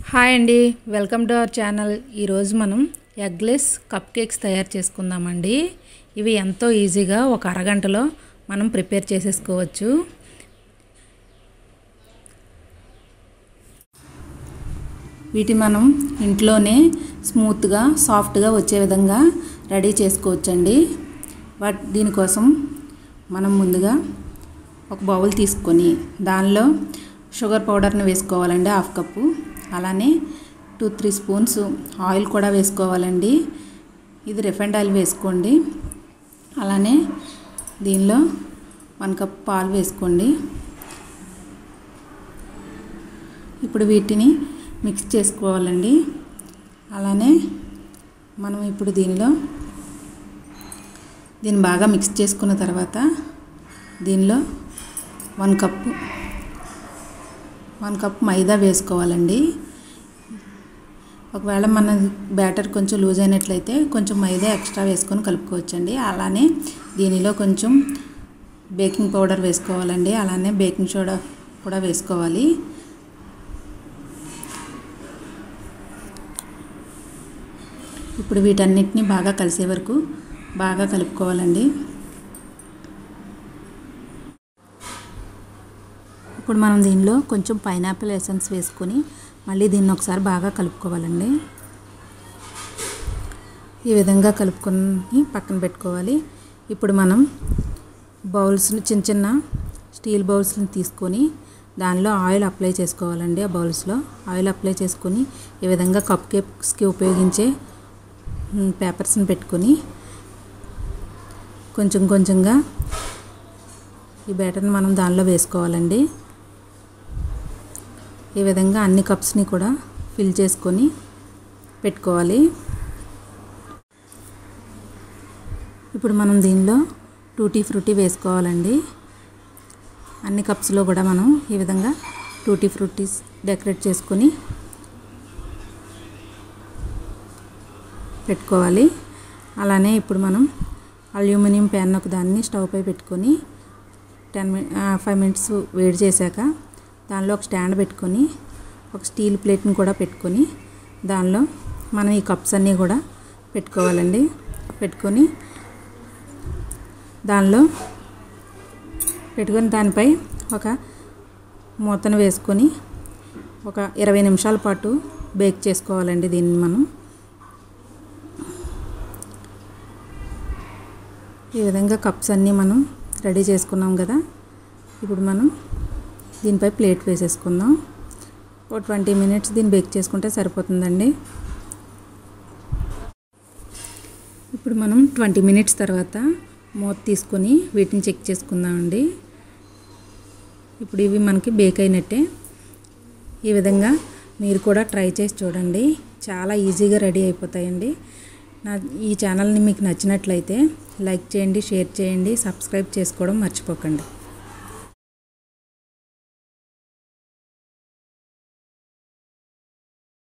hi అండి welcome to our channel ఈరోజు మనం ఎగ్లెస్ కప్ కేక్స్ తయారు చేసుకుందామండి ఇవి ఎంతో ఈజీగా ఒక అరగంటలో మనం ప్రిపేర్ చేసేసుకోవచ్చు వీటి మనం ఇంట్లోనే స్మూత్గా సాఫ్ట్గా వచ్చే విధంగా రెడీ చేసుకోవచ్చండి వాట్ దీనికోసం మనం ముందుగా ఒక బౌల్ తీసుకొని దానిలో షుగర్ పౌడర్ని వేసుకోవాలండి హాఫ్ కప్పు అలానే టూ త్రీ స్పూన్స్ ఆయిల్ కూడా వేసుకోవాలండి ఇది రిఫైండ్ ఆయిల్ వేసుకోండి అలానే దీనిలో వన్ కప్ పాలు వేసుకోండి ఇప్పుడు వీటిని మిక్స్ చేసుకోవాలండి అలానే మనం ఇప్పుడు దీనిలో దీన్ని బాగా మిక్స్ చేసుకున్న తర్వాత దీనిలో one cup one cup maida వేసుకోవాలండి ఒకవేళ మన బ్యాటర్ కొంచెం లూజ్ అయినట్లయితే కొంచెం మైదా ఎక్స్ట్రా వేసుకొని కలుపుకోవచ్చండి అలానే దీనిలో కొంచెం బేకింగ్ పౌడర్ వేసుకోవాలండి అలానే బేకింగ్ సోడా కూడా వేసుకోవాలి ఇప్పుడు వీటన్నిటిని బాగా కలిసే వరకు బాగా కలుపుకోవాలండి ఇప్పుడు మనం దీనిలో కొంచెం పైనాపిల్ ఎసెన్స్ వేసుకొని మళ్ళీ దీన్ని ఒకసారి బాగా కలుపుకోవాలండి ఈ విధంగా కలుపుకొని పక్కన పెట్టుకోవాలి ఇప్పుడు మనం బౌల్స్ని చిన్న చిన్న స్టీల్ బౌల్స్ని తీసుకొని దానిలో ఆయిల్ అప్లై చేసుకోవాలండి ఆ బౌల్స్లో ఆయిల్ అప్లై చేసుకొని ఈ విధంగా కప్ కేక్స్కి ఉపయోగించే పేపర్స్ని పెట్టుకొని కొంచెం కొంచెంగా ఈ బ్యాటర్ని మనం దానిలో వేసుకోవాలండి ఈ విధంగా అన్ని కప్స్ని కూడా ఫిల్ చేసుకొని పెట్టుకోవాలి ఇప్పుడు మనం దీనిలో టూటీ ఫ్రూటీ వేసుకోవాలండి అన్ని కప్స్లో కూడా మనం ఈ విధంగా టూటీ ఫ్రూటీస్ డెకరేట్ చేసుకొని పెట్టుకోవాలి అలానే ఇప్పుడు మనం అల్యూమినియం ప్యాన్ ఒక దాన్ని స్టవ్ పై పెట్టుకొని టెన్ మినిట్ ఫైవ్ మినిట్స్ వేడి చేశాక దానిలో ఒక స్టాండ్ పెట్టుకొని ఒక స్టీల్ ప్లేట్ని కూడా పెట్టుకొని దానిలో మనం ఈ కప్స్ అన్నీ కూడా పెట్టుకోవాలండి పెట్టుకొని దానిలో పెట్టుకొని దానిపై ఒక మూతను వేసుకొని ఒక ఇరవై నిమిషాల పాటు బేక్ చేసుకోవాలండి దీన్ని మనం ఈ విధంగా కప్స్ అన్నీ మనం రెడీ చేసుకున్నాం కదా ఇప్పుడు మనం దీనిపై ప్లేట్ వేసేసుకుందాం ఒక ట్వంటీ మినిట్స్ దీన్ని బేక్ చేసుకుంటే సరిపోతుందండి ఇప్పుడు మనం ట్వంటీ మినిట్స్ తర్వాత మూత తీసుకొని వీటిని చెక్ చేసుకుందామండి ఇప్పుడు ఇవి మనకి బేక్ అయినట్టే ఈ విధంగా మీరు కూడా ట్రై చేసి చూడండి చాలా ఈజీగా రెడీ అయిపోతాయండి నా ఈ ఛానల్ని మీకు నచ్చినట్లయితే లైక్ చేయండి షేర్ చేయండి సబ్స్క్రైబ్ చేసుకోవడం మర్చిపోకండి